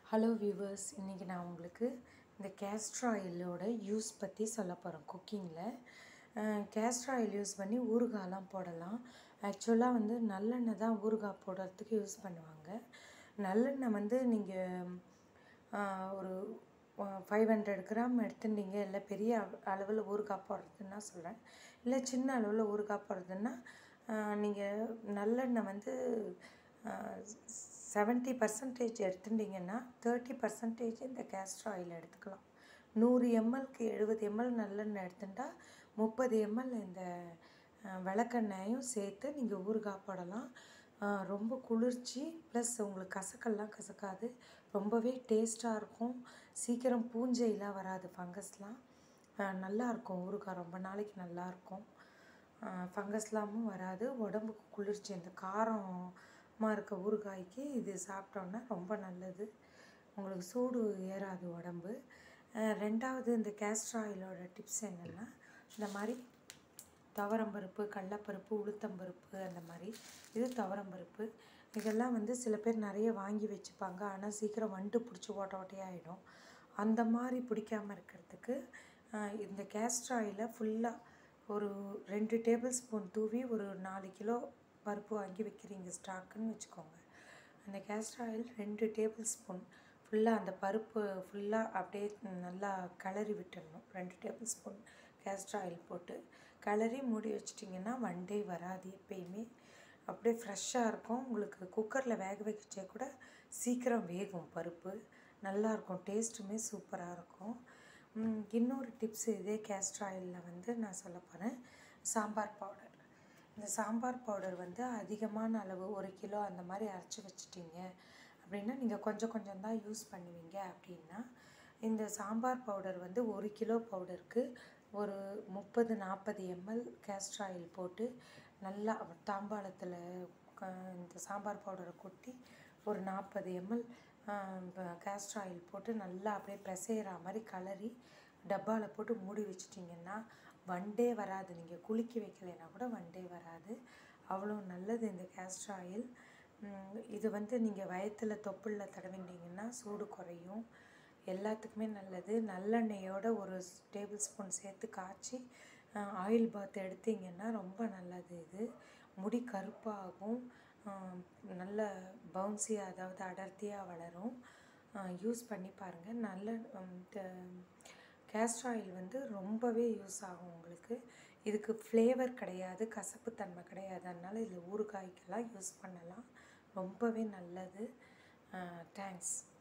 hello viewers இன்றைக்கி நான் உங்களுக்கு இந்த கேஸ்ட்ர் ஆயிலோட யூஸ் பற்றி சொல்ல போகிறேன் குக்கிங்கில் கேஸ்ட்ர் ஆயில் யூஸ் பண்ணி ஊறுகாயெலாம் போடலாம் ஆக்சுவலாக வந்து நல்லெண்ணெய் தான் ஊறுகாய் போடுறதுக்கு யூஸ் பண்ணுவாங்க நல்லெண்ணெய் வந்து நீங்கள் ஒரு ஃபைவ் ஹண்ட்ரட் கிராம் எடுத்துட்டீங்க இல்லை பெரிய அளவில் ஊறுகாய் போடுறதுன்னா சொல்கிறேன் இல்லை சின்ன அளவில் ஊறுகாய் போடுறதுன்னா நீங்கள் நல்லெண்ணெய் வந்து செவன்ட்டி பர்சன்டேஜ் எடுத்துட்டிங்கன்னா தேர்ட்டி பர்சன்டேஜ் இந்த கேஸ்ட்ர் ஆயில் எடுத்துக்கலாம் நூறு எம்எல்க்கு எழுபது எம்எல் நல்லெண்ணெய் எடுத்துட்டா முப்பது எம்எல் இந்த விளக்கெண்ணெயும் சேர்த்து நீங்கள் ஊறுகாய் போடலாம் ரொம்ப குளிர்ச்சி ப்ளஸ் உங்களுக்கு கசக்கெல்லாம் கசக்காது ரொம்பவே டேஸ்ட்டாக இருக்கும் சீக்கிரம் பூஞ்சையெலாம் வராது ஃபங்கஸ்லாம் நல்லாயிருக்கும் ஊறுகாய் ரொம்ப நாளைக்கு நல்லாயிருக்கும் ஃபங்கஸ்லாமும் வராது உடம்புக்கு குளிர்ச்சி இந்த காரமாக இருக்க ஊறுகாய்க்கு இது சாப்பிட்டோன்னா ரொம்ப நல்லது உங்களுக்கு சூடு ஏறாது உடம்பு ரெண்டாவது இந்த கேஸ்ட்ர் ஆயிலோட டிப்ஸ் என்னென்னா இந்த மாதிரி துவரம்பருப்பு கடலப்பருப்பு உளுத்தம்பருப்பு அந்த மாதிரி இது துவரம்பருப்பு இதெல்லாம் வந்து சில பேர் நிறைய வாங்கி வச்சுப்பாங்க ஆனால் சீக்கிரம் வண்டு பிடிச்சி ஓட்ட ஓட்டையாகிடும் அந்த மாதிரி பிடிக்காமல் இருக்கிறதுக்கு இந்த கேஸ்ட்ர் ஆயிலை ஃபுல்லாக ஒரு ரெண்டு டேபிள் ஸ்பூன் தூவி ஒரு நாலு கிலோ பருப்பு வாங்கி வைக்கிறீங்க ஸ்டாக்குன்னு வச்சுக்கோங்க அந்த கேஸ்ட்ர் ஆயில் ரெண்டு டேபிள் ஸ்பூன் ஃபுல்லாக அந்த பருப்பு ஃபுல்லாக அப்படியே நல்லா கிளறி விட்டுடணும் ரெண்டு டேபிள் ஸ்பூன் கேஸ்ட்ர் ஆயில் போட்டு கிளறி மூடி வச்சிட்டிங்கன்னா வண்டே வராது எப்பயுமே அப்படியே ஃப்ரெஷ்ஷாக இருக்கும் உங்களுக்கு குக்கரில் வேக வச்சே கூட சீக்கிரம் வேகும் பருப்பு நல்லாயிருக்கும் டேஸ்ட்டுமே சூப்பராக இருக்கும் இன்னொரு டிப்ஸ் இதே கேஸ்ட்ர் ஆயிலில் வந்து நான் சொல்ல போகிறேன் சாம்பார் பவுடர் இந்த சாம்பார் பவுடர் வந்து அதிகமான அளவு ஒரு கிலோ அந்த மாதிரி அரைச்சி வச்சிட்டிங்க அப்படின்னா நீங்கள் கொஞ்சம் கொஞ்சம் தான் யூஸ் பண்ணுவீங்க அப்படின்னா இந்த சாம்பார் பவுடர் வந்து ஒரு கிலோ பவுடருக்கு ஒரு முப்பது நாற்பது எம்எல் கேஸ்ட்ர் ஆயில் போட்டு நல்லா தாம்பாளத்தில் இந்த சாம்பார் பவுடரை கொட்டி ஒரு நாற்பது எம்எல் கேஸ்ட்ர் ஆயில் போட்டு நல்லா அப்படியே பிசைகிற மாதிரி கலரி டப்பாவில் போட்டு மூடி வச்சிட்டிங்கன்னா வண்டே வராது நீங்கள் குலுக்கி வைக்கலைன்னா கூட வண்டே வராது அவ்வளோ நல்லது இந்த கேஸ்ட்ர் ஆயில் இது வந்து நீங்கள் வயத்தில் தொப்புளில் தடவிட்டிங்கன்னா சூடு குறையும் எல்லாத்துக்குமே நல்லது நல்லெண்ணெயோட ஒரு டேபிள் ஸ்பூன் சேர்த்து காய்ச்சி ஆயில் பாத் எடுத்திங்கன்னா ரொம்ப நல்லது இது முடி கருப்பாகும் நல்ல பவுன்சியாக அதாவது அடர்த்தியாக வளரும் யூஸ் பண்ணி பாருங்கள் நல்ல கேஸ்ட்ர் ஆயில் வந்து ரொம்பவே யூஸ் ஆகும் உங்களுக்கு இதுக்கு ஃப்ளேவர் கிடையாது கசப்புத்தன்மை கிடையாது அதனால் இதில் ஊறுகாய்க்கெல்லாம் யூஸ் பண்ணலாம் ரொம்பவே நல்லது தேங்க்ஸ்